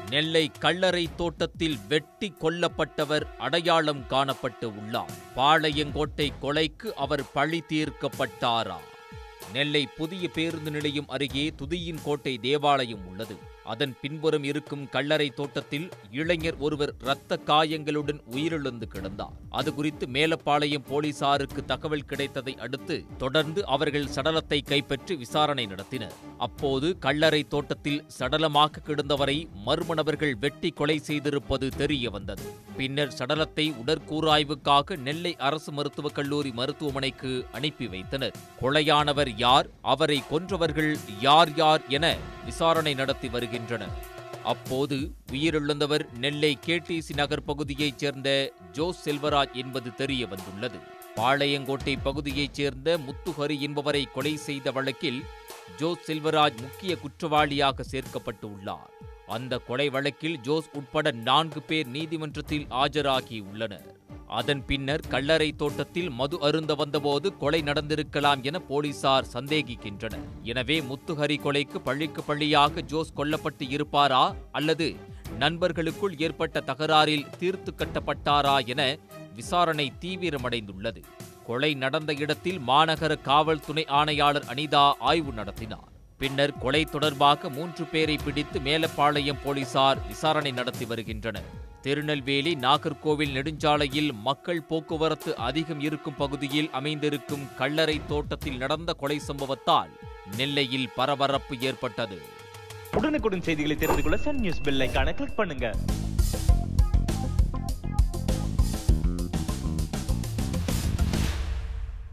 நெல்லை கல்லறை தோட்டத்தில் வெட்டி கொல்லப்பட்டவர் அடையாளம் காணப்பட்டு உள்ளார் பாளையங்கோட்டை கொலைக்கு அவர் பழி தீர்க்கப்பட்டாரா நெல்லை புதிய பேருந்து நிலையம் அருகே துதியின் கோட்டை தேவாலயம் உள்ளது அதன் பின்புறம் இருக்கும் கல்லறை தோட்டத்தில் இளைஞர் ஒருவர் இரத்த காயங்களுடன் உயிரிழந்து கிடந்தார் அது குறித்து மேலப்பாளையம் போலீசாருக்கு தகவல் கிடைத்ததை அடுத்து தொடர்ந்து அவர்கள் சடலத்தை கைப்பற்றி விசாரணை நடத்தினர் அப்போது கல்லறை தோட்டத்தில் சடலமாக கிடந்தவரை மர்ம நபர்கள் வெட்டி கொலை செய்திருப்பது தெரிய வந்தது பின்னர் சடலத்தை உடற்கூறாய்வுக்காக நெல்லை அரசு மருத்துவக் கல்லூரி மருத்துவமனைக்கு அனுப்பி வைத்தனர் கொலையானவர் யார் அவரை கொன்றவர்கள் யார் யார் என விசாரணை நடத்தி வருகின்றனர் அப்போது உயிரிழந்தவர் நெல்லை கேடிசி நகர் பகுதியைச் சேர்ந்த ஜோஸ் செல்வராஜ் என்பது தெரிய வந்துள்ளது பாளையங்கோட்டை பகுதியைச் சேர்ந்த முத்துஹரி என்பவரை கொலை செய்த வழக்கில் ஜோஸ் செல்வராஜ் முக்கிய குற்றவாளியாக சேர்க்கப்பட்டு உள்ளார் அந்த கொலை வழக்கில் ஜோஸ் உட்பட நான்கு பேர் நீதிமன்றத்தில் ஆஜராகி உள்ளனர் அதன் பின்னர் கல்லறை தோட்டத்தில் மது அருந்த வந்தபோது கொலை நடந்திருக்கலாம் என போலீசார் சந்தேகிக்கின்றனர் எனவே முத்துஹரி கொலைக்கு பழிக்கு பழியாக ஜோஸ் கொல்லப்பட்டு இருப்பாரா அல்லது நண்பர்களுக்குள் ஏற்பட்ட தகராறில் தீர்த்து கட்டப்பட்டாரா என விசாரணை தீவிரமடைந்துள்ளது கொலை நடந்த இடத்தில் மாநகர காவல் துணை ஆணையாளர் அனிதா ஆய்வு நடத்தினார் பின்னர் கொலை தொடர்பாக மூன்று பேரை பிடித்து மேலப்பாளையம் போலீசார் விசாரணை நடத்தி வருகின்றனர் திருநெல்வேலி நாகர்கோவில் நெடுஞ்சாலையில் மக்கள் போக்குவரத்து அதிகம் இருக்கும் பகுதியில் அமைந்திருக்கும் கல்லறை தோட்டத்தில் நடந்த கொலை சம்பவத்தால் நெல்லையில் பரபரப்பு ஏற்பட்டது உடனுக்குடன் செய்திகளை தெரிந்து கொள்ள சன் நியூஸ் பெல் ஐகானை கிளிக் பண்ணுங்க